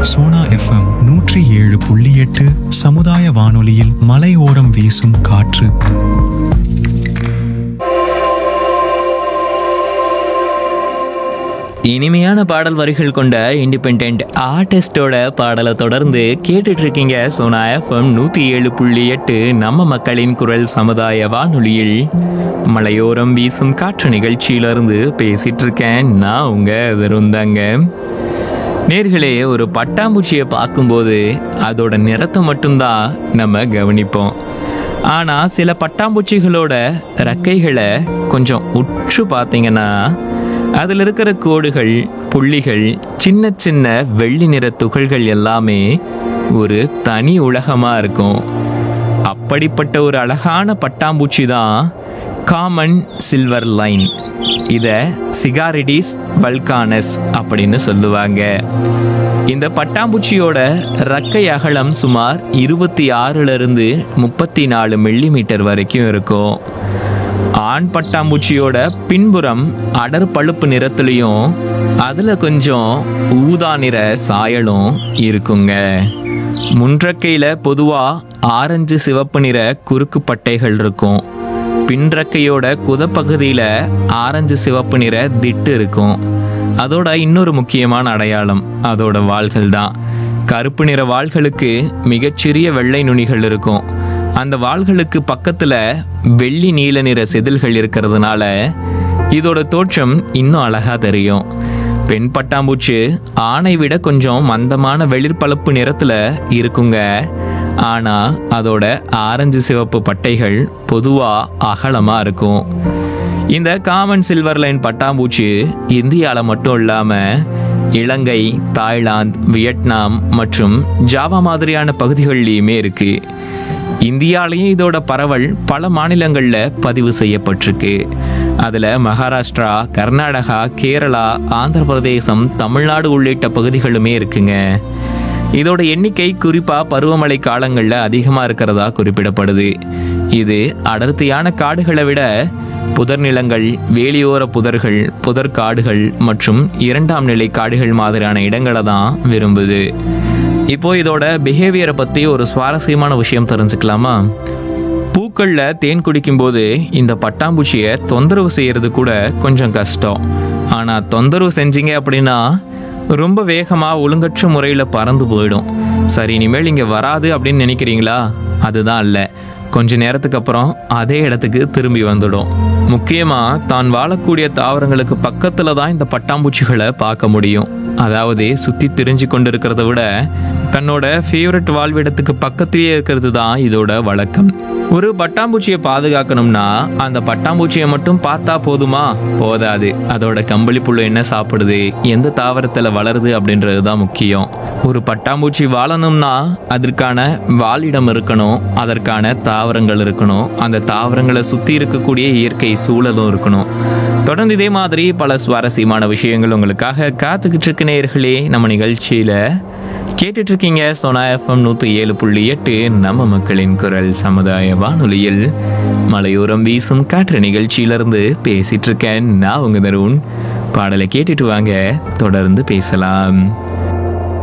Sona FM நூற்றி ஏழு புள்ளி எட்டு சமுதாய வானொலியில் மலையோரம் வீசும் காற்று இனிமையான பாடல் வரிகள் கொண்ட இண்டிபெண்ட் ஆர்டிஸ்டோட பாடலை தொடர்ந்து கேட்டுட்டு இருக்கீங்க சோனா எஃப்எம் நூற்றி ஏழு புள்ளி எட்டு நம்ம மக்களின் குரல் சமுதாய வானொலியில் மலையோரம் வீசும் காற்று நிகழ்ச்சியிலிருந்து பேசிட்டு இருக்கேன் நான் உங்க வெறுந்தாங்க நேர்களே ஒரு பட்டாம்பூச்சியை பார்க்கும்போது அதோட நிறத்தை மட்டும்தான் நம்ம கவனிப்போம் ஆனால் சில பட்டாம்பூச்சிகளோட ரெக்கைகளை கொஞ்சம் உற்று பார்த்தீங்கன்னா அதில் இருக்கிற கோடுகள் புள்ளிகள் சின்ன சின்ன வெள்ளி நிற துகள்கள் எல்லாமே ஒரு தனி உலகமாக இருக்கும் அப்படிப்பட்ட ஒரு அழகான பட்டாம்பூச்சி தான் காமன் சில்வர் லைன் இதை சிகாரிடிஸ் வல்கானஸ் அப்படின்னு சொல்லுவாங்க இந்த பட்டாம்பூச்சியோட ரக்கை அகலம் சுமார் இருபத்தி ஆறுல இருந்து முப்பத்தி நாலு மில்லிமீட்டர் வரைக்கும் இருக்கும் ஆண் பட்டாம்பூச்சியோட பின்புறம் அடர் பழுப்பு நிறத்துலையும் அதுல கொஞ்சம் ஊதா நிற சாயலும் இருக்குங்க முன்றக்கையில பொதுவா ஆரஞ்சு சிவப்பு நிற குறுக்கு பட்டைகள் இருக்கும் பின்றக்கையோட குதப்பகுதியில ஆரஞ்சு சிவப்பு நிற திட்டு இருக்கும் அதோட இன்னொரு முக்கியமான அடையாளம் அதோட வாள்கள் தான் கருப்பு நிற வாள்களுக்கு மிகச்சிறிய வெள்ளை நுனிகள் இருக்கும் அந்த வாள்களுக்கு பக்கத்துல வெள்ளி நீல நிற செதில்கள் இருக்கிறதுனால இதோட தோற்றம் இன்னும் அழகா தெரியும் பெண் பட்டாம்பூச்சி ஆணை விட கொஞ்சம் மந்தமான வெளிர்பழுப்பு நிறத்துல இருக்குங்க ஆனா அதோட ஆரஞ்சு சிவப்பு பட்டைகள் பொதுவா அகலமா இருக்கும் இந்த காமன் சில்வர் லைன் பட்டாம்பூச்சி இந்தியால மட்டும் இல்லாம இலங்கை தாய்லாந்து வியட்நாம் மற்றும் ஜாவா மாதிரியான பகுதிகள்லையுமே இருக்கு இந்தியாலேயும் இதோட பரவல் பல மாநிலங்களில் பதிவு செய்யப்பட்டிருக்கு அதில் மகாராஷ்டிரா கர்நாடகா கேரளா ஆந்திர பிரதேசம் தமிழ்நாடு உள்ளிட்ட பகுதிகளுமே இருக்குங்க இதோட எண்ணிக்கை குறிப்பாக பருவமழை காலங்களில் அதிகமாக இருக்கிறதா குறிப்பிடப்படுது இது அடர்த்தியான காடுகளை விட புதர் நிலங்கள் வேலியோர புதர்கள் புதர் காடுகள் மற்றும் இரண்டாம் நிலை காடுகள் மாதிரியான இடங்களை தான் விரும்புது இப்போ இதோட பிஹேவியரை பற்றி ஒரு சுவாரஸ்யமான விஷயம் தெரிஞ்சுக்கலாமா பூக்களில் தேன் குடிக்கும்போது இந்த பட்டாம்பூச்சியை தொந்தரவு செய்யறது கூட கொஞ்சம் கஷ்டம் ஆனால் தொந்தரவு செஞ்சீங்க அப்படின்னா ரொம்ப வேகமாக ஒழுங்கற்ற முறையில் பறந்து போயிடும் சரி இனிமேல் இங்கே வராது அப்படின்னு நினைக்கிறீங்களா அதுதான் இல்லை கொஞ்ச நேரத்துக்கு அப்புறம் அதே இடத்துக்கு திரும்பி வந்துடும் முக்கியமாக தான் வாழக்கூடிய தாவரங்களுக்கு பக்கத்தில் தான் இந்த பட்டாம்பூச்சிகளை பார்க்க முடியும் அதாவது சுற்றி திரிஞ்சு கொண்டு இருக்கிறத விட தன்னோட ஃபேவரட் வாழ்விடத்துக்கு பக்கத்திலேயே இருக்கிறது தான் இதோட வழக்கம் ஒரு பட்டாம்பூச்சியை பாதுகாக்கணும்னா அந்த பட்டாம்பூச்சியை மட்டும் பார்த்தா போதுமா போதாது அதோட கம்பளி புழு என்ன சாப்பிடுது எந்த தாவரத்தில் வளருது அப்படின்றது தான் முக்கியம் ஒரு பட்டாம்பூச்சி வாழணும்னா அதற்கான வாழிடம் இருக்கணும் அதற்கான தாவரங்கள் இருக்கணும் அந்த தாவரங்களை சுற்றி இருக்கக்கூடிய இயற்கை சூழலும் இருக்கணும் தொடர்ந்து இதே மாதிரி பல சுவாரஸ்யமான விஷயங்கள் உங்களுக்காக காத்துக்கிட்டு இருக்க நேயர்களே நம்ம நிகழ்ச்சியில் கேட்டுட்டு இருக்கீங்க சோனா எஃப்எம் நூற்றி ஏழு புள்ளி எட்டு நம்ம மக்களின் குரல் சமுதாய வானொலியில் மலையோரம் வீசும் காற்று நிகழ்ச்சியிலிருந்து பேசிட்டு இருக்கேன் நான் உங்க தருண் பாடலை கேட்டுட்டு வாங்க தொடர்ந்து பேசலாம்